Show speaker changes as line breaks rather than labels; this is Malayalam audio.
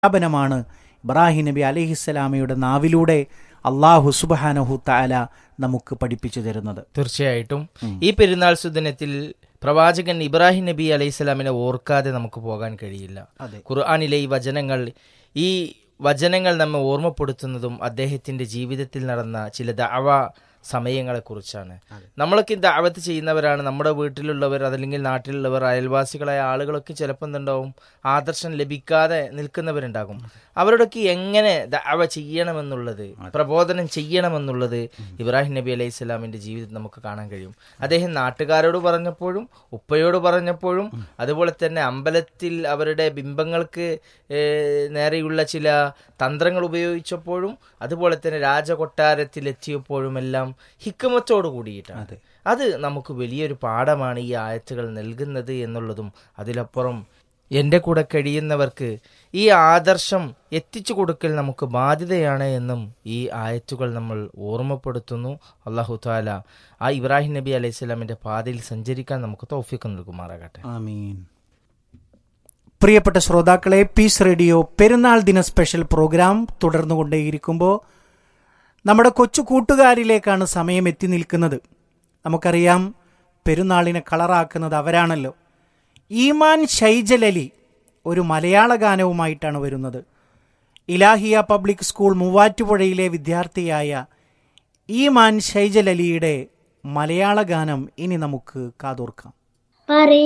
പ്രഖ്യാപനമാണ് ഇബ്രാഹിം നബി അലഹിസ്സലാമയുടെ നാവിലൂടെ അള്ളാഹു സുബാനഹു താല നമുക്ക് പഠിപ്പിച്ചു തരുന്നത്
തീർച്ചയായിട്ടും ഈ പെരുന്നാൾ സുദിനത്തിൽ പ്രവാചകൻ ഇബ്രാഹിം നബി അലൈഹിസ്സലാമിനെ ഓർക്കാതെ നമുക്ക് പോകാൻ കഴിയില്ല
അതെ.
ഖുർആാനിലെ ഈ വചനങ്ങൾ ഈ വചനങ്ങൾ നമ്മെ ഓർമ്മപ്പെടുത്തുന്നതും അദ്ദേഹത്തിന്റെ ജീവിതത്തിൽ നടന്ന ചില ദഅവ സമയങ്ങളെക്കുറിച്ചാണ് നമ്മളൊക്കെ ദാവത്ത് ചെയ്യുന്നവരാണ് നമ്മുടെ വീട്ടിലുള്ളവർ അതല്ലെങ്കിൽ നാട്ടിലുള്ളവർ അയൽവാസികളായ ആളുകളൊക്കെ ചിലപ്പോൾ എന്തുണ്ടാവും ആദർശം ലഭിക്കാതെ നിൽക്കുന്നവരുണ്ടാകും അവരോടൊക്കെ എങ്ങനെ ദഅവ ചെയ്യണമെന്നുള്ളത് പ്രബോധനം ചെയ്യണമെന്നുള്ളത് ഇബ്രാഹിം നബി അലൈഹി സ്വലാമിന്റെ ജീവിതത്തിൽ നമുക്ക് കാണാൻ കഴിയും അദ്ദേഹം നാട്ടുകാരോട് പറഞ്ഞപ്പോഴും ഉപ്പയോട് പറഞ്ഞപ്പോഴും അതുപോലെ തന്നെ അമ്പലത്തിൽ അവരുടെ ബിംബങ്ങൾക്ക് ഏഹ്, നേരെയുള്ള ചില തന്ത്രങ്ങൾ ഉപയോഗിച്ചപ്പോഴും അതുപോലെ തന്നെ രാജകൊട്ടാരത്തിൽ എത്തിയപ്പോഴും എല്ലാം ഹിക്കമത്തോട് കൂടിയിട്ടാണ് അത് നമുക്ക് വലിയൊരു പാഠമാണ് ഈ ആയത്തുകൾ നൽകുന്നത് എന്നുള്ളതും അതിലപ്പുറം എൻ്റെ കൂടെ കഴിയുന്നവർക്ക് ഈ ആദർശം എത്തിച്ചു കൊടുക്കൽ നമുക്ക് ബാധ്യതയാണ് എന്നും ഈ ആയത്തുകൾ നമ്മൾ ഓർമ്മപ്പെടുത്തുന്നു അള്ളാഹു താല ആ ഇബ്രാഹിം നബി അലൈഹി സ്വലാമിന്റെ പാതയിൽ സഞ്ചരിക്കാൻ നമുക്ക് തൗഫീഖ് നൽകുമാറാകട്ടെ
ആമീൻ പ്രിയപ്പെട്ട ശ്രോതാക്കളെ പീസ് റേഡിയോ പെരുന്നാൾ ദിന സ്പെഷ്യൽ പ്രോഗ്രാം തുടർന്നുകൊണ്ടേയിരിക്കുമ്പോൾ നമ്മുടെ കൊച്ചു കൂട്ടുകാരിലേക്കാണ് സമയം എത്തി നിൽക്കുന്നത് നമുക്കറിയാം പെരുന്നാളിനെ കളറാക്കുന്നത് അവരാണല്ലോ ഈമാൻ ഷൈജലലി ഒരു മലയാള ഗാനവുമായിട്ടാണ് വരുന്നത് ഇലാഹിയ പബ്ലിക് സ്കൂൾ മൂവാറ്റുപുഴയിലെ വിദ്യാർത്ഥിയായ ഈമാൻ ഷൈജലലിയുടെ മലയാള ഗാനം ഇനി നമുക്ക് കാതോർക്കാം
പറ